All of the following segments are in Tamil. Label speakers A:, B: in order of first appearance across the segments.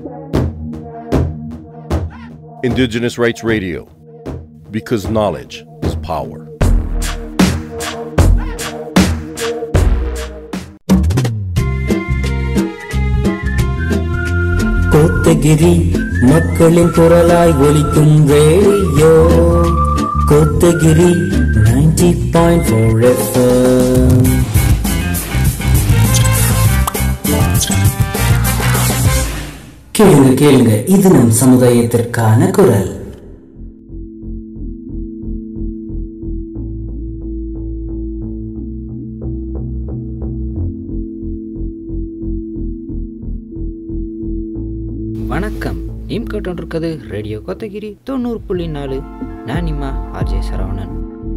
A: Indigenous Rights Radio, because knowledge is power.
B: Kotagiri மக்களின் குரலாய் ஒலிக்கும் radio Kotagiri ninety point four FM கேளுங்க கேளுங்க இது நம் சமுதாயத்திற்கான குரல்
C: வணக்கம் நீம் கேட்டுருக்கிறது ரேடியோ கோத்தகிரி தொண்ணூறு புள்ளி நாலு நான் நிம்மா ஆர்ஜே சரவணன்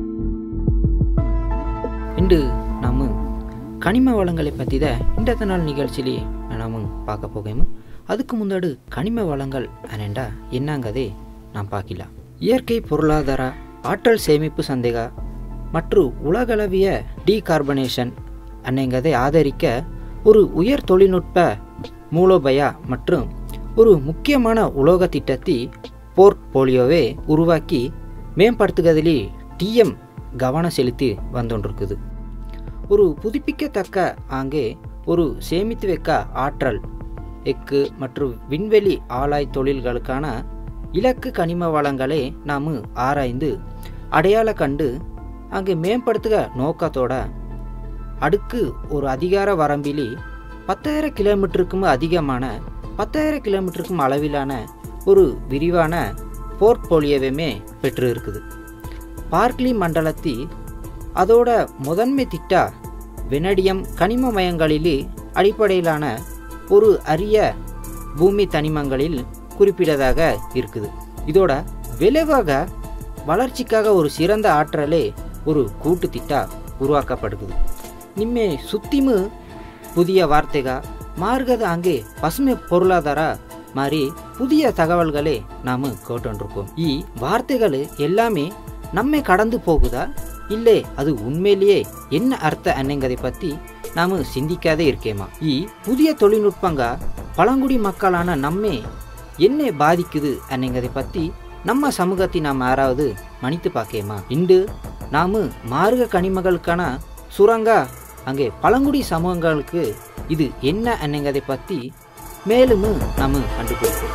C: இன்று நாம் கனிம வளங்களை பற்றி தான் இந்த நாள் நிகழ்ச்சியிலே நாம் பார்க்க போகேமு அதுக்கு முன்னாடி கனிம வளங்கள் அனண்டா என்னங்கதே நாம் பார்க்கலாம் இயற்கை பொருளாதார ஆற்றல் சேமிப்பு சந்தேகா மற்றும் உலகளவிய டீகார்பனேஷன் அன்னைங்கதை ஆதரிக்க ஒரு உயர் தொழில்நுட்ப மூலோபயா மற்றும் ஒரு முக்கியமான உலோக திட்டத்தை போர்ட்போலியோவை உருவாக்கி மேம்படுத்துவதிலே டிஎம் கவனம் செலுத்தி வந்துകൊണ്ടിருக்குது ஒரு புதுப்பிக்கத்தக்க ஆங்கே ஒரு சேமித்து வைக்க ஆற்றல் எக்கு மற்றும் விண்வெளி ஆலாய் தொழில்களுக்கான இலக்கு கனிம வளங்களை நாம் ஆராய்ந்து அடையாள கண்டு அங்கே மேம்படுத்துக நோக்கத்தோட அடுக்கு ஒரு அதிகார வரம்பிலி பத்தாயிரம் கிலோமீட்டருக்கும் அதிகமான பத்தாயிரம் கிலோமீட்டருக்கும் அளவிலான ஒரு விரிவான போர்ட்போலியோவையுமே பெற்று இருக்குது பார்க்லி மண்டலத்தி அதோட முதன்மை திட்டா வெனடியம் கனிம மயங்களிலே அடிப்படையிலான ஒரு அரிய பூமி தனிமங்களில் குறிப்பிடதாக இருக்குது இதோட விளைவாக வளர்ச்சிக்காக ஒரு சிறந்த ஆற்றலே ஒரு கூட்டு திட்டா உருவாக்கப்படுகிறது நிம்மே சுத்திமு புதிய வார்த்தைகா மார்கத அங்கே பசுமை பொருளாதார மாதிரி புதிய தகவல்களே நாம கேட்டுருக்கோம் ஈ வார்த்தைகள் எல்லாமே நம்மை கடந்து போகுதா இல்லை அது உண்மையிலேயே என்ன அர்த்த அன்னைங்கதை பற்றி நாம் சிந்திக்காதே இருக்கேமா ஈ புதிய தொழில்நுட்பங்க பழங்குடி மக்களான நம்மை என்ன பாதிக்குது அன்னைங்கதை பற்றி நம்ம சமூகத்தை நாம் யாராவது மன்னித்து பார்க்கேமா இன்று நாம் மார்க கனிமங்களுக்கான சுரங்கா அங்கே பழங்குடி சமூகங்களுக்கு இது என்ன அன்னைங்கதை பற்றி மேலும் நாம் கண்டுபிடிப்போம்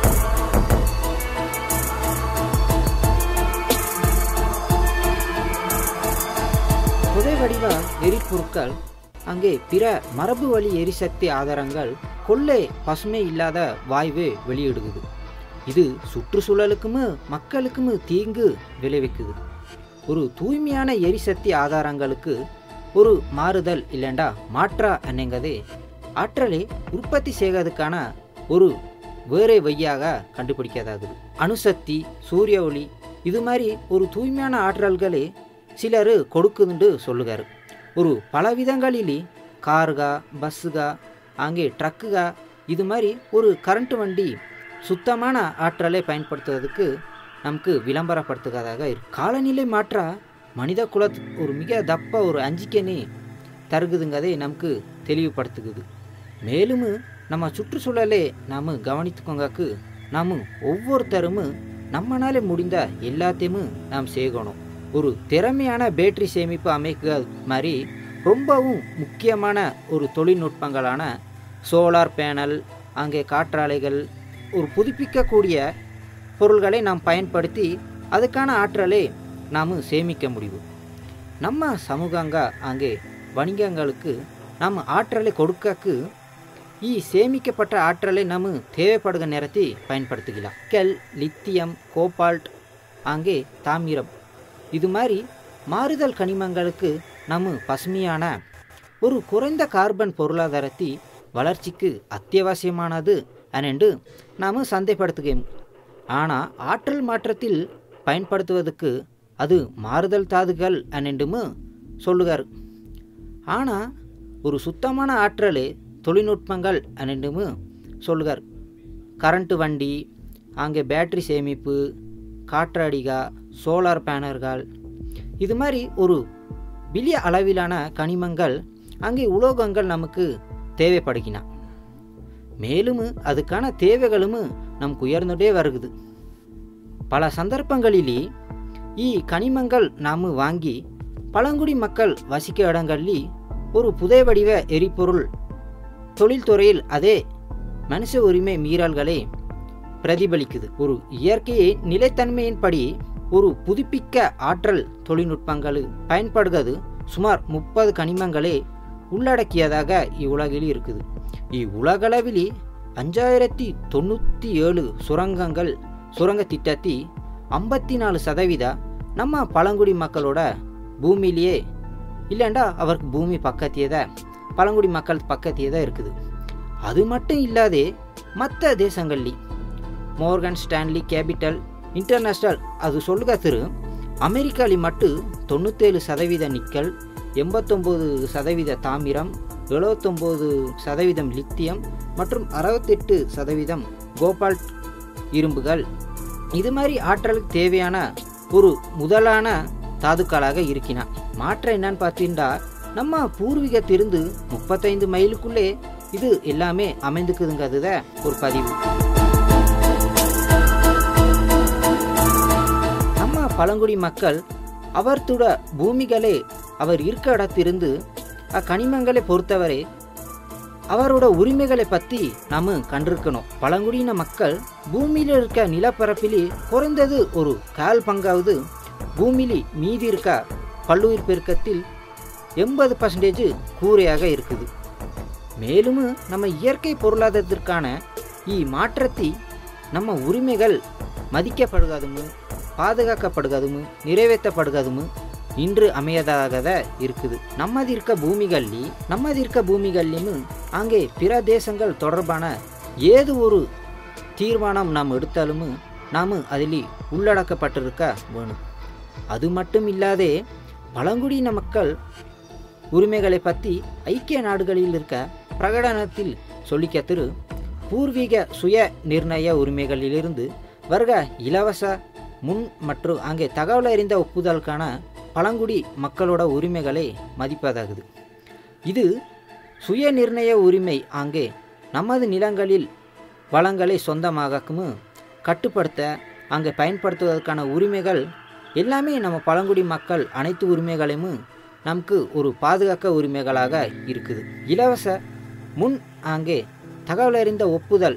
C: புதை வடிவ எரிபொருட்கள் அங்கே பிற மரபு வழி எரிசக்தி ஆதாரங்கள் கொள்ளை பசுமை இல்லாத வாயுவை வெளியிடுகுது இது சுற்றுச்சூழலுக்கும் மக்களுக்கும் தீங்கு விளைவிக்குது ஒரு தூய்மையான எரிசக்தி ஆதாரங்களுக்கு ஒரு மாறுதல் இல்லைண்டா மாற்றா என்னங்கதே ஆற்றலை உற்பத்தி செய்வதற்கான ஒரு வேறே வழியாக கண்டுபிடிக்கதாகுது அணுசக்தி சூரிய ஒளி இது மாதிரி ஒரு தூய்மையான ஆற்றல்களே சிலர் கொடுக்குதுன்னு சொல்லுகார் ஒரு பல விதங்களிலே காருகா பஸ்ஸுகா அங்கே ட்ரக்குகா இது மாதிரி ஒரு கரண்ட் வண்டி சுத்தமான ஆற்றலை பயன்படுத்துவதற்கு நமக்கு விளம்பரப்படுத்துவதாக இருக்கு காலநிலை மாற்றா மனித குலத் ஒரு மிக தப்ப ஒரு அஞ்சிக்கனே தருகுதுங்கதை நமக்கு தெளிவுபடுத்துகுது மேலும் நம்ம சுற்றுச்சூழலை நாம் கவனித்துக்கோங்கக்கு நாம் ஒவ்வொருத்தரும் நம்மளால முடிந்த எல்லாத்தையுமே நாம் செய்யணும் ஒரு திறமையான பேட்டரி சேமிப்பு அமைக்க மாதிரி ரொம்பவும் முக்கியமான ஒரு தொழில்நுட்பங்களான சோலார் பேனல் அங்கே காற்றாலைகள் ஒரு புதுப்பிக்கக்கூடிய பொருள்களை நாம் பயன்படுத்தி அதுக்கான ஆற்றலை நாம் சேமிக்க முடியும் நம்ம சமூகங்க அங்கே வணிகங்களுக்கு நம்ம ஆற்றலை கொடுக்கக்கு ஈ சேமிக்கப்பட்ட ஆற்றலை நம்ம தேவைப்படுகிற நேரத்தை பயன்படுத்திக்கலாம் கெல் லித்தியம் கோபால்ட் அங்கே தாமிரம் இது மாதிரி மாறுதல் கனிமங்களுக்கு நம்ம பசுமையான ஒரு குறைந்த கார்பன் பொருளாதாரத்தை வளர்ச்சிக்கு அத்தியாவசியமானது அனென்று நாம் சந்தைப்படுத்துகிறோம் ஆனால் ஆற்றல் மாற்றத்தில் பயன்படுத்துவதற்கு அது மாறுதல் தாதுகள் அனென்றும் சொல்லுகார் ஆனால் ஒரு சுத்தமான ஆற்றலே தொழில்நுட்பங்கள் அனென்றும் சொல்லுகார் கரண்ட்டு வண்டி அங்கே பேட்டரி சேமிப்பு காற்றாடிகா சோலார் பேனர்கள் இது மாதிரி ஒரு பில்லிய அளவிலான கனிமங்கள் அங்கே உலோகங்கள் நமக்கு தேவைப்படுகின மேலும் அதுக்கான தேவைகளும் நமக்கு உயர்ந்துட்டே வருகுது பல சந்தர்ப்பங்களிலே ஈ கனிமங்கள் நாம் வாங்கி பழங்குடி மக்கள் வசிக்க இடங்களில் ஒரு புதை வடிவ எரிபொருள் தொழில்துறையில் அதே மனுஷ உரிமை மீறல்களை பிரதிபலிக்குது ஒரு இயற்கையை நிலைத்தன்மையின்படி ஒரு புதுப்பிக்க ஆற்றல் தொழில்நுட்பங்கள் பயன்படுகிறது சுமார் முப்பது கனிமங்களே உள்ளடக்கியதாக இவ்வுலகில் இருக்குது இவ்வுலகளவில் அஞ்சாயிரத்தி தொண்ணூற்றி ஏழு சுரங்கங்கள் சுரங்க திட்டத்தி ஐம்பத்தி நாலு சதவீத நம்ம பழங்குடி மக்களோட பூமியிலேயே இல்லைண்டா அவருக்கு பூமி பக்கத்தியே தான் பழங்குடி மக்கள் பக்கத்தியே தான் இருக்குது அது மட்டும் இல்லாதே மற்ற தேசங்கள்லி மோர்கன் ஸ்டான்லி கேபிட்டல் இன்டர்நேஷ்னல் அது சொல்லுக திரு அமெரிக்காலி மட்டும் தொண்ணூத்தேழு சதவீத நிக்கல் எண்பத்தொம்போது சதவீத தாமிரம் எழுபத்தொம்போது சதவீதம் லித்தியம் மற்றும் அறுபத்தெட்டு சதவீதம் கோபால்ட் இரும்புகள் இது மாதிரி ஆற்றலுக்கு தேவையான ஒரு முதலான தாதுக்களாக இருக்கினா மாற்றம் என்னன்னு பார்த்தீங்கன்னா நம்ம பூர்வீகத்திலிருந்து முப்பத்தைந்து மைலுக்குள்ளே இது எல்லாமே அமைந்துக்குதுங்கிறது தான் ஒரு பதிவு நம்ம பழங்குடி மக்கள் அவர்துட பூமிகளே அவர் இருக்க இடத்திலிருந்து அக்கனிமங்களை பொறுத்தவரை அவரோட உரிமைகளை பற்றி நாம் கண்டிருக்கணும் பழங்குடியின மக்கள் பூமியில் இருக்க நிலப்பரப்பிலே குறைந்தது ஒரு கால் பங்காவது பூமியிலே மீதி இருக்க பல்லுயிர் பெருக்கத்தில் எண்பது பர்சன்டேஜ் கூரையாக இருக்குது மேலும் நம்ம இயற்கை பொருளாதாரத்திற்கான இ மாற்றத்தை நம்ம உரிமைகள் மதிக்கப்படுகாதுமு பாதுகாக்கப்படுகாதுமு நிறைவேற்றப்படுகாதுமு இன்று அமையதாக இருக்குது நம்மது இருக்க பூமிகள்லி நம்மது இருக்க பூமிகள்லையும் அங்கே பிற தேசங்கள் தொடர்பான ஏது ஒரு தீர்மானம் நாம் எடுத்தாலும் நாம் அதில் உள்ளடக்கப்பட்டிருக்க வேணும் அது மட்டும் இல்லாதே பழங்குடியின மக்கள் உரிமைகளை பற்றி ஐக்கிய நாடுகளில் இருக்க பிரகடனத்தில் சொல்லிக்க திரு பூர்வீக சுய நிர்ணய உரிமைகளிலிருந்து வருக இலவச முன் மற்றும் அங்கே தகவல் அறிந்த ஒப்புதலுக்கான பழங்குடி மக்களோட உரிமைகளை மதிப்பதாகுது இது சுய நிர்ணய உரிமை அங்கே நமது நிலங்களில் வளங்களை சொந்தமாகவும் கட்டுப்படுத்த அங்கே பயன்படுத்துவதற்கான உரிமைகள் எல்லாமே நம்ம பழங்குடி மக்கள் அனைத்து உரிமைகளையும் நமக்கு ஒரு பாதுகாக்க உரிமைகளாக இருக்குது இலவச முன் அங்கே தகவல் அறிந்த ஒப்புதல்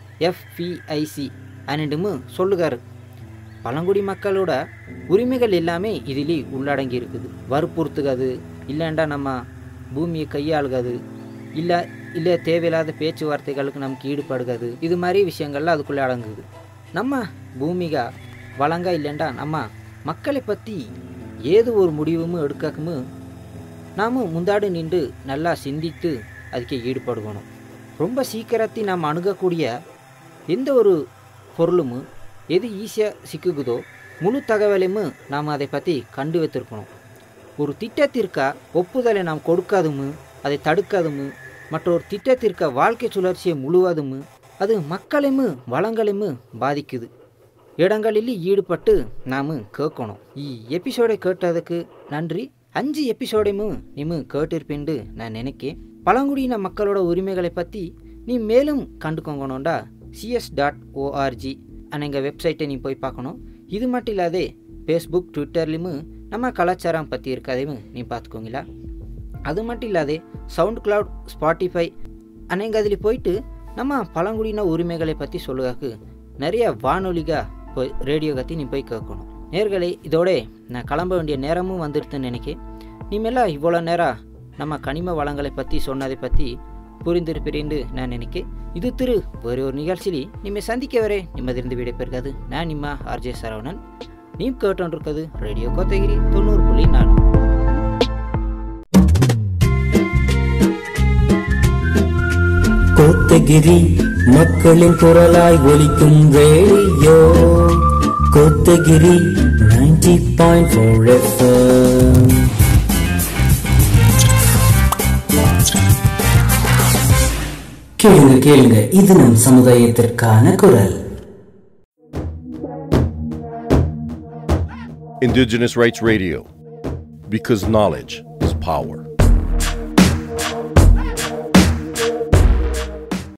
C: எஃபிஐசி அனிடுமு சொல்லுகாரு பழங்குடி மக்களோட உரிமைகள் எல்லாமே இதில் உள்ளடங்கி இருக்குது வற்புறுத்துகிறது இல்லைண்டா நம்ம பூமியை கையாளுகிறது இல்லை இல்லை தேவையில்லாத பேச்சுவார்த்தைகளுக்கு நமக்கு ஈடுபடுகிறது இது மாதிரி விஷயங்கள்லாம் அதுக்குள்ளே அடங்குது நம்ம பூமிகா வழங்க இல்லைண்டா நம்ம மக்களை பற்றி ஏது ஒரு முடிவும் எடுக்கக்குமு நாம் முந்தாடு நின்று நல்லா சிந்தித்து அதுக்கு ஈடுபடுகணும் ரொம்ப சீக்கிரத்தை நாம் அணுகக்கூடிய எந்த ஒரு பொருளும் எது ஈஸியாக சிக்குகுதோ முழு தகவலையும் நாம் அதை பற்றி கண்டு வைத்திருக்கணும் ஒரு திட்டத்திற்கா ஒப்புதலை நாம் கொடுக்காதுமு அதை தடுக்காதுமு மற்றொரு திட்டத்திற்க வாழ்க்கை சுழற்சியை முழுவதும் அது மக்களையும் வளங்களையும் பாதிக்குது இடங்களில் ஈடுபட்டு நாம் கேட்கணும் இ எபிசோடை கேட்டதுக்கு நன்றி அஞ்சு எபிசோடையும் நீமு கேட்டிருப்பேன்டு நான் நினைக்கேன் பழங்குடியின மக்களோட உரிமைகளை பற்றி நீ மேலும் கண்டுக்கோங்கணும்டா சிஎஸ் டாட் ஓஆர்ஜி எங்கள் வெப்சைட்டை நீ போய் பார்க்கணும் இது மட்டும் இல்லாதே ஃபேஸ்புக் ட்விட்டர்லேயும் நம்ம கலாச்சாரம் பற்றி இருக்கதையும் நீ பார்த்துக்கோங்களா அது மட்டும் இல்லாதே சவுண்ட் கிளவுட் ஸ்பாட்டிஃபை அன்னைங்க அதில் போயிட்டு நம்ம பழங்குடியின உரிமைகளை பற்றி சொல்லுகாக்கு நிறைய வானொலிகா போய் ரேடியோ கத்தி நீ போய் கேட்கணும் நேர்களே இதோட நான் கிளம்ப வேண்டிய நேரமும் வந்துடுதுன்னு நினைக்கிறேன் நீமெல்லாம் இவ்வளோ நேரம் நம்ம கனிம வளங்களை பற்றி சொன்னதை பற்றி புரிந்திருப்பீரேன்னு நான் நினைக்கிறேன் இது திரு வேறு ஒரு நிகழ்ச்சியில் நிம்மை சந்திக்க வரே நிம்மதிருந்து விடைபெறுகிறது நான் நிம்மா ஆர்ஜே சரவணன் நீ கேட்டோன்றிருக்கிறது ரேடியோ கோத்தகிரி தொண்ணூறு புள்ளி நாலு
B: கோத்தகிரி மக்களின் குரலாய் ஒலிக்கும் radio Kotagiri ninety point four FM கேளுங்க கேளுங்க இது நம் சமுதாயத்திற்கான குரல்
A: Indigenous Rights Radio. Because knowledge is power.